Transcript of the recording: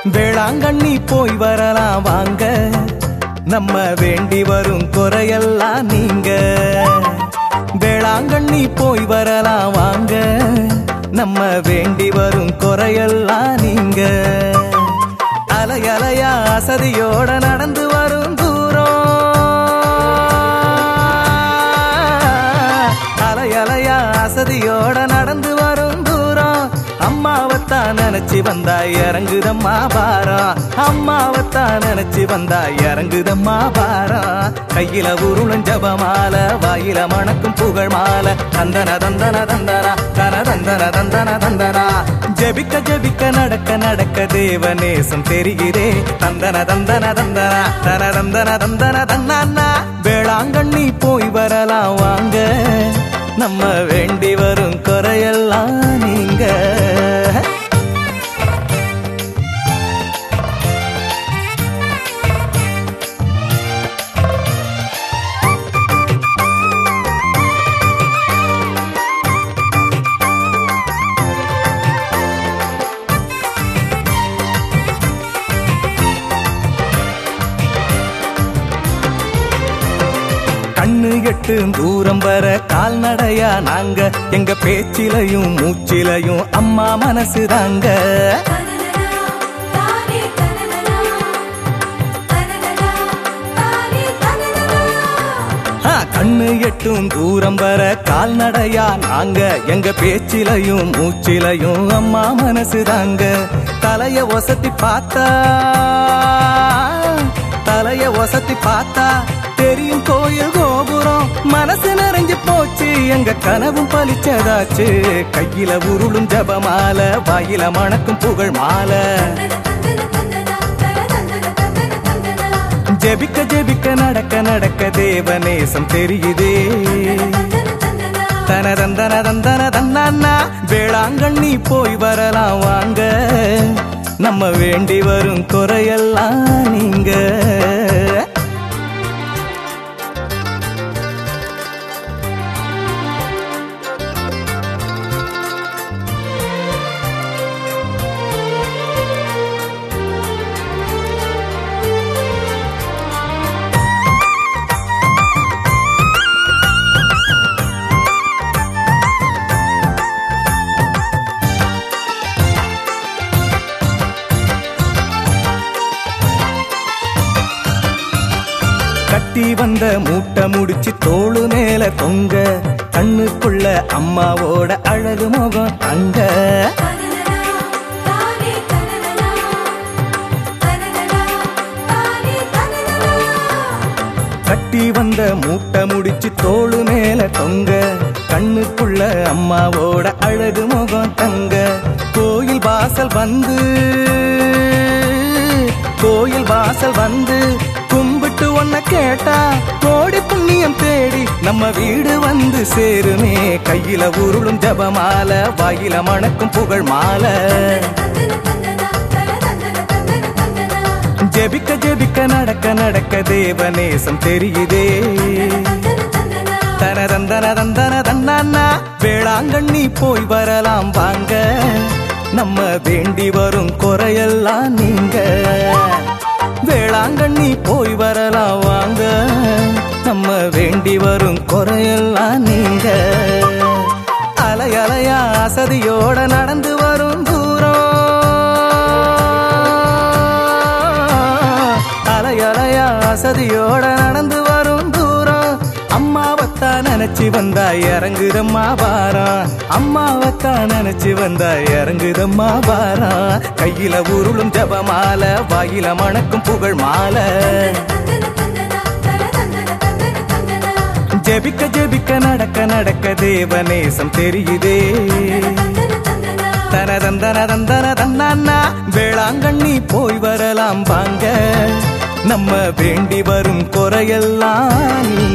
வேளாங்கண்ணி போய் வரலாம் வாங்க நம்ம வேண்டி வரும் குறையெல்லாம் நீங்க வேளாங்கண்ணி போய் வரலாம் வாங்க நம்ம வேண்டி வரும் குறையெல்லாம் நீங்க அலை அலையா அசதியோட நடந்து வரும் தூரம் அலை அலையா அசதியோட நடந்து வரும் தூரம் அம்மாவத்தான் நினைச்சு வந்தா இறங்குதம்மா பாரம் அம்மாவத்தான் நினைச்சு வந்தா இறங்குதம்மா பாரம் கையில உருளும் ஜபமால வாயில மணக்கும் புகழ் மாலை தந்தன தந்தன தந்தனா தன தந்தன தந்தன தந்தனா ஜெபிக்க ஜெபிக்க நடக்க நடக்க தேவநேசம் தெரிகிறே தந்தன தந்தன தந்தனா தன தந்தன தந்தன தன்னா வேளாங்கண்ணி போய் வரலாம் வாங்க நம்ம வேண்டி வரும் குறையெல்லாம் நீங்க கண்ணு எட்டு தூரம் வர கால்நடையா நாங்க எங்க பேச்சிலையும் மூச்சிலையும் அம்மா மனசு தாங்க தனனனா தானே தனனனா தனனனா தானே தனனனா ஆ, கண்ணு எட்டும் தூரம் வர கால்நடையா நாங்க எங்க பேச்சிலையும் மூச்சிலையும் அம்மா மனசு தாங்க தலைய ஒசத்தி பார்த்தா தலைய ஒசத்தி பார்த்தா தெரியும் கோயில் கோபுரம் மனசு நிறைஞ்சு போச்சு எங்க கனவும் பலிச்சதாச்சு கையில உருளும் ஜபமால வாயில மணக்கும் புகழ் மாலை தனனனா தனனனா தனனனா ஜெபிக்க ஜெபிக்க நடக்க நடக்க தேவநேசம் தெரியுதே தனதந்தன தந்தன தன்னா வேளாங்கண்ணி போய் வரலாம் வாங்க நம்ம வேண்டி வரும் குறையெல்லாம் நீங்க கட்டி வந்த மூட்டை முடிச்சு தோளு மேல தொங்க கண்ணுக்குள்ள அம்மாவோட அழகு முகம் அங்க தனனனா தானே தனனனா தனனனா தானே தனனனா கட்டி வந்த மூட்டை முடிச்சு தோளு மேல தொங்க கண்ணுக்குள்ள அம்மாவோட அழகு முகம் தங்க கோயில் வாசல் வந்து கோயில் வாசல் வந்து கும்பிட்டு ஒன்ன கேட்டா கோடி புண்ணியம் தேடி நம்ம வீடு வந்து சேருமே கையில உருளும் ஜபமால வாயில மணக்கும் புகழ் மாலை ஜெபிக்க ஜெபிக்க நடக்க நடக்க தேவநேசம் தெரியுதே தனதந்தன தந்தன தன்னா வேளாங்கண்ணி போய் வரலாம் வாங்க நம்ம வேண்டி வரும் குறையெல்லாம் நீங்க வேளாங்கண்ணி போய் வரலாம் வாங்க நம்ம வேண்டி வரும் குறையெல்லாம் நீங்க அலை அலையா அசதியோட நடந்து வரும் தூரம் அலை அலையா அசதியோட நடந்து வரும் தூரம் அம்மாவத்தான் நினைச்சு வந்தா இறங்குதம்மா பாரம் அம்மாவத்தான் நினைச்சு வந்தா இறங்குதம்மா பாரம் கையில உருளும் ஜபமால வாயில மணக்கும் புகழ் மாலை ஜெபிக்க ஜெபிக்க நடக்க நடக்க தேவநேசம் தெரியுதே தனதந்தன தந்தன தன்னா வேளாங்கண்ணி போய் வரலாம் வாங்க நம்ம வேண்டி வரும் குறையெல்லாம் நீங்க